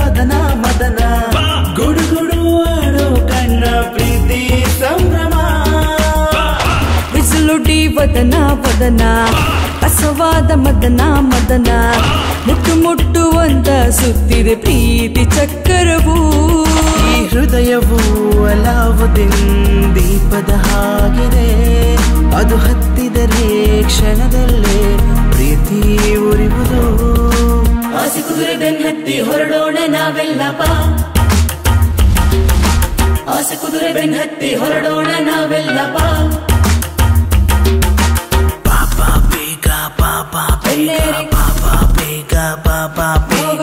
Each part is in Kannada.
ವದನ ಮದನ ಗುಡುಗುಡು ಆಡೋ ಕಣ್ಣ ಪ್ರೀತಿ ಸಂಭ್ರಮ ಬಿಸಿಲುಡಿ ವದನ ವದನ ಅಸವಾದ ಮದನ ಮದನ ಮುಟ್ಟು ಮುಟ್ಟುವಂತ ಸುತ್ತಿದೆ ಪ್ರೀತಿ ಚಕ್ಕರವು ಈ ಹೃದಯವು ಅಲಾವುದಿನ್ ದೀಪದ ಹಾಗಿದೆ ಅದು ಹತ್ತಿದರೆ ಕ್ಷಣದಲ್ಲೇ ಪ್ರೀತಿ ಉರಿಯುವುದು ಆಸೆ ಕುದುರೆ ಬೆನ್ನತ್ತಿ ಹೊರಡೋಣ ನಾವೆಲ್ಲ ಬಾ ಆಸೆ ಕುದುರೆ ಬೆನ್ನತ್ತಿ ಹೊರಡೋಣ ನಾವೆಲ್ಲ ಬಾ ಪಾಪ ಬೇಗ ಪಾಪ ಬೇಗ ಪಾಪ ಬೇಗ ಪಾಪ ಬೇಗ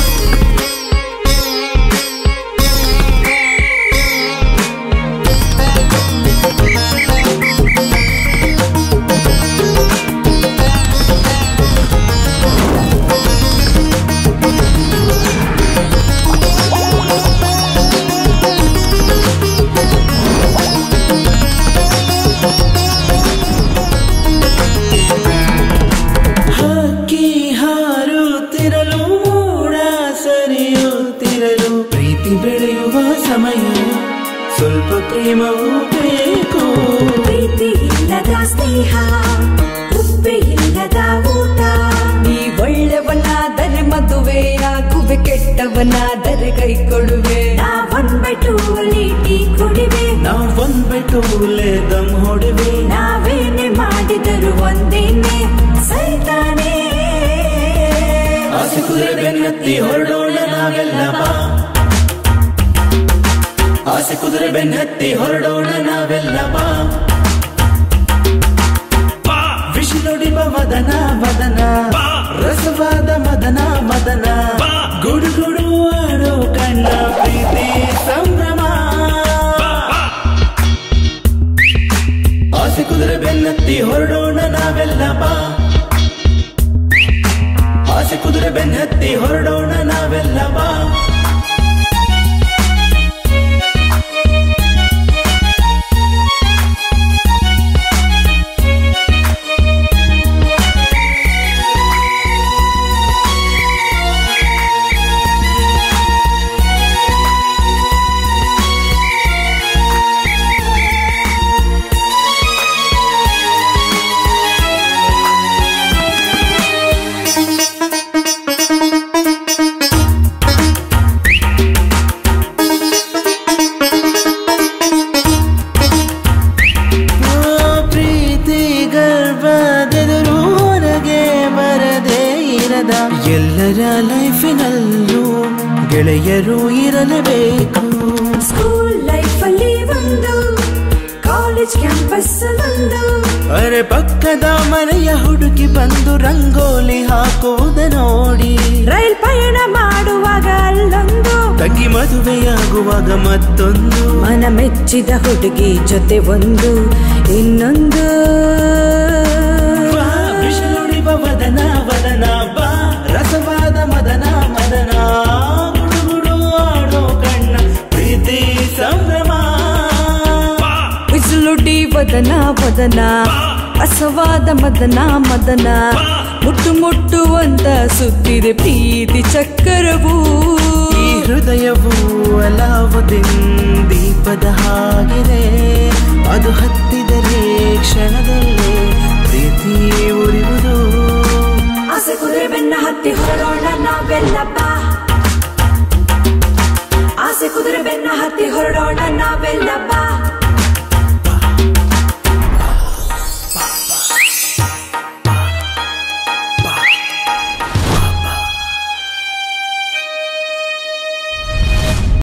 ಹಕ್ಕಿ ಹಾರುತ್ತಿರಲು ಮೋಡ ಸರಿಯುತ್ತಿರಲು ಪ್ರೀತಿ ಬೆಳೆಯುವ ಸಮಯ ಸ್ವಲ್ಪ ಪ್ರೇಮವೂ ಬೇಕು ಪ್ರೀತಿ ಇಲ್ಲದ ಸ್ನೇಹ ಉಪ್ಪೆ ಇಲ್ಲದ ಊಟ ನೀ ಒಳ್ಳೆವನಾದರೆ ಮದುವೆಯಾಗುವೆ ಕೆಟ್ಟವನಾದರೆ ಕೈ ಕೊಡುವೆ ನಾ ಒನ್ ಬೈ ಟೂ ಅಲ್ಲಿ ಟೀ ಕುಡಿವೆ ನಾವು ಬಂದ್ಬಿಟ್ಟು ದಮ್ ಹೊಡಿವೆ ನಾವೇನೆ ಮಾಡಿದರು ಒಂದೇನೆ ಸೈತಾನೆ ಆಸೆ ಕುದುರೆ ಬೆನ್ನತ್ತಿ ಹೊರಡೋಣ ನಾವೆಲ್ಲ ಬಾ ಆಸೆ ಕುದುರೆ ಬೆನ್ನತ್ತಿ ಹೊರಡೋಣ ನಾವೆಲ್ಲ ಬಾ ವಿಷ್ಣುಡಿಬ ವದನ ವದನ ರಸವಾದ ಮದನ ಮದನ ಗುಡು ಗುಡು ಆಡೋ ಕಣ್ಣ ಪ್ರೀತಿ ಸಂಭ್ರಮ ಆಸೆ ಕುದುರೆ ಬೆನ್ನತ್ತಿ ಹೊರಡೋಣ ನಾವೆಲ್ಲ ಬಾ ಆಸೆ ಕುದುರೆ ಬೆನ್ನತ್ತಿ ಹೊರಡೋಣ ನಾವೆಲ್ಲ ಬಾ ಓ ಪ್ರೀತಿ ಗರ್ಭದೆದುರು ಹೊರಗೆ ಬರದೇ ಇರದ ಎಲ್ಲರ ಲೈಫಿನಲ್ಲೂ ಗೆಳೆಯರು ಇರಲೇಬೇಕು ಸ್ಕೂಲ್ ಲೈಫ್ ಅಲ್ಲಿ ಒಂದು ಕಾಲೇಜ್ ಕ್ಯಾಂಪಸ್ ಒಂದು ಅರೆ ಪಕ್ಕದ ಮನೆಯ ಹುಡುಗಿ ಬಂದು ರಂಗೋಲಿ ಹಾಕುವುದ ನೋಡಿ ರೈಲ್ ಪಯಣ ಮಾಡುವಾಗ ಅಲ್ಲೊಂದು ತಂಗಿ ಮದುವೆಯಾಗುವಾಗ ಮತ್ತೊಂದು ಮನ ಮೆಚ್ಚಿದ ಹುಡುಗಿ ಜೊತೆ ಒಂದು ಇನ್ನೊಂದು ಬಾ, ವಿಷ್ಣುಡಿಬ ವದನ ವದನ ಬಾ ರಸವಾದ ಮದನ ಮದನ ಗುಡುಗುಡು ಆಡೋ ಕಣ್ಣ ಪ್ರೀತಿ ಸಂಭ್ರಮ ಬಿಸಿಲುಡಿ ವದನ ವದನ ಅಸವಾದ ಮದನ ಮದನ ಮುಟ್ಟು ಮುಟ್ಟುವಂತ ಸುತ್ತಿದೆ ಪ್ರೀತಿ ಚಕ್ಕರವು ಈ ಹೃದಯವು ಅಲಾವುದಿನ್ ದೀಪದ ಹಾಗಿದೆ ಅದು ಹತ್ತಿದರೆ ಕ್ಷಣದಲ್ಲೇ ಪ್ರೀತಿ ಉರಿಯುವುದು ಆಸೆ ಕುದುರೆ ಬೆನ್ನ ಹತ್ತಿ ಹೊರಡೋಣ ನಾವೆಲ್ಲ ಬಾ ಆಸೆ ಕುದುರೆ ಬೆನ್ನ ಹತ್ತಿ ಹೊರಡೋಣ ನಾವೆಲ್ಲ ಬಾ